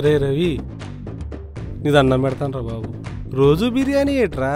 ఒరే రవి నీది అన్నం పెడతాను రా బాబు రోజు బిర్యానీ ఏట్రా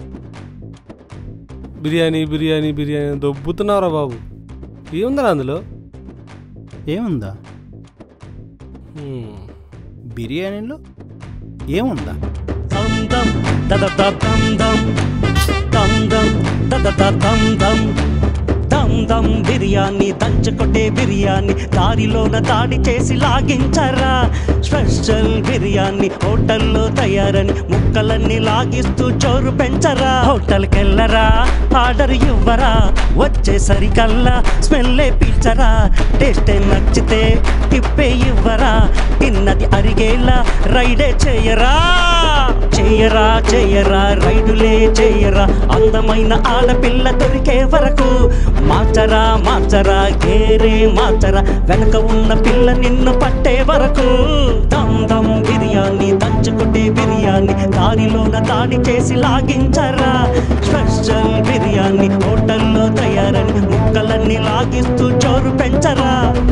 బిర్యానీ బిర్యానీ బిర్యానీ దొబ్బుతున్నావురా బాబు ఏముందిరా అందులో ఏముందా హ్మ్. బిర్యానీలో ఏముందా దం దం దద ద దం దం దం దం దద ద దం దం దం దం బిర్యానీ దంచుకొట్టే బిర్యానీ దారిలోన దాడి చేసి లాగించరా స్పెషల్ బిర్యానీ హోటల్లో తయారని ముక్కలన్నీ లాగిస్తూ చోరు పెంచరా హోటల్కి వెళ్ళరా ఆర్డర్ ఇవ్వరా వచ్చేసరికల్లా స్మెల్లే పీల్చరా టేస్ట్ నచ్చితే టిప్పే ఇవ్వరా తిన్నది అరిగేలా రైడే చేయరా చేయరా చేయరా రైడులే చేయరా అందమైన ఆడపిల్ల దొరికే వరకు మార్చరా మార్చరా గేరే మార్చరా వెనక ఉన్న పిల్ల నిన్ను పట్టే వరకు దమ్ దమ్ బిర్యానీ దంచుకుంటే బిర్యానీ దారిలోన దాడి చేసి లాగించరా స్పెషల్ బిర్యానీ హోటల్లో తయారని ముక్కలన్నీ లాగిస్తూ చోరు పెంచరా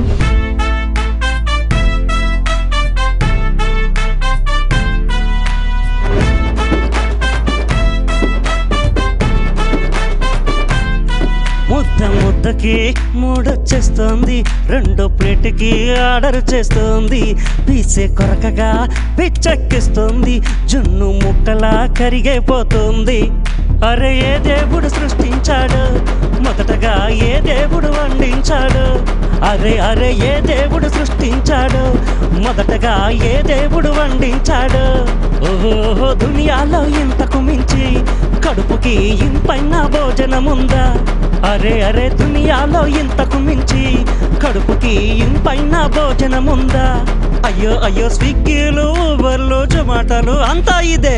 ముద్ద ముద్దకి మూడొచ్చేస్తోంది రెండో ప్లేట్కి ఆర్డర్ చేస్తోంది పీసే కొరకగా పిచ్చెక్కిస్తోంది జున్ను ముక్కలా కరిగైపోతుంది అరే ఏ దేవుడు సృష్టించాడు మొదటగా ఏ దేవుడు వండించాడు అరే అరే ఏ దేవుడు సృష్టించాడు మొదటగా ఏ దేవుడు వండించాడు ఓహో దునియాలో ఇంతకు మించి కడుపుకి ఇంపైన భోజనముందా అరే అరే దునియాలో ఇంతకు మించి కడుపుకి ఇంపైన భోజనముందా అయ్యో అయ్యో స్విగ్గీలు ఊబర్లు జొమాటోలు అంతా ఇదే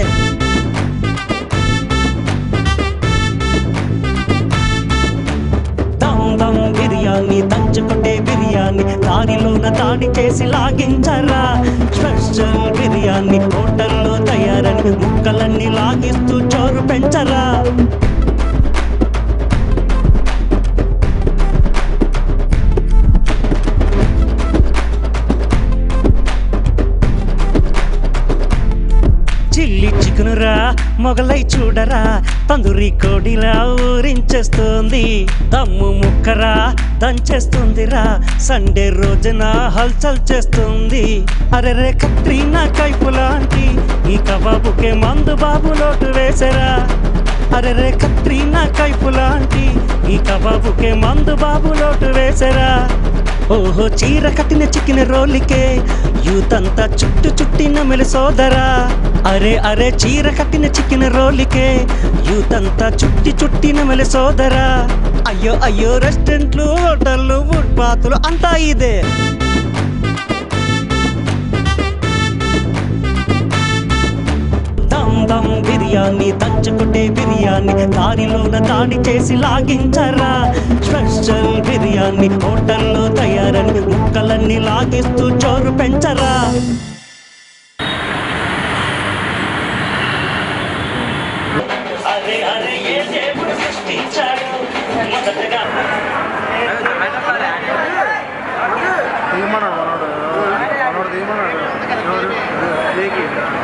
దమ్ దమ్ బిర్యానీ దంచుకుంటే బిర్యానీ దారిలోన దాడి చేసి లాగించరా స్పెషల్ బిర్యానీ హోటల్లో తయారని ముక్కలన్నీ లాగిస్తూ చోరు పెంచరా చిల్లి చికెనురా మొగలై చూడరా తందూరి కోడిలా ఊరించేస్తుంది దమ్ము ముక్కరా దంచేస్తుందిరా సండే రోజున హల్చల్ చేస్తుంది అరెరే కత్రీనా కైపు లాంటి ఈ కబాబుకే మందు బాబు లోటు వేసరా అరెరే కత్రీనా కైపు లాంటి ఈ కబాబుకే మందు బాబు లోటు వేసరా ఓహో చీర కట్టిన చిక్కిన రోలికే యూత్ అంతా చుట్టు చుట్టిన మెలి సోదరా అరే అరే చీర కట్టిన చిక్కిన రోలికే యూత్ అంతా చుట్టి చుట్టిన మెలి సోదరా అయ్యో అయ్యో రెస్టారెంట్లు హోటళ్ళు ఫుట్పాత్లు అంతా ఇదే దమ్ దమ్ బిర్యానీ దంచుకుంటే బిర్యానీ దారిలోన దాడి చేసి లాగించరా స్పెషల్ బిర్యానీ హోటల్లో తయారని ముక్కలన్నీ లాగిస్తూ చోరు పెంచరా అరే అరే ఏ దేవుడు సృష్టించాడు మొదటగా తీయమన్నాడు మనోడు మనోడు తీయమన్నాడు ఎవరు ఏకి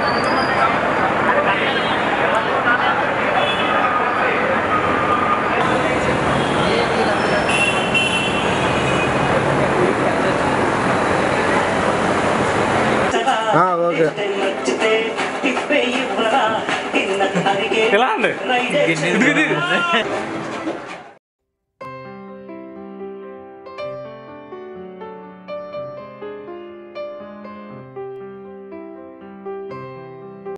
ఆ, ఓకే. నచ్చితే తిప్పే ఇవ్వరా తిన్నది అరిగే ఎలా అండి రైడే ఇదిగో ఇది.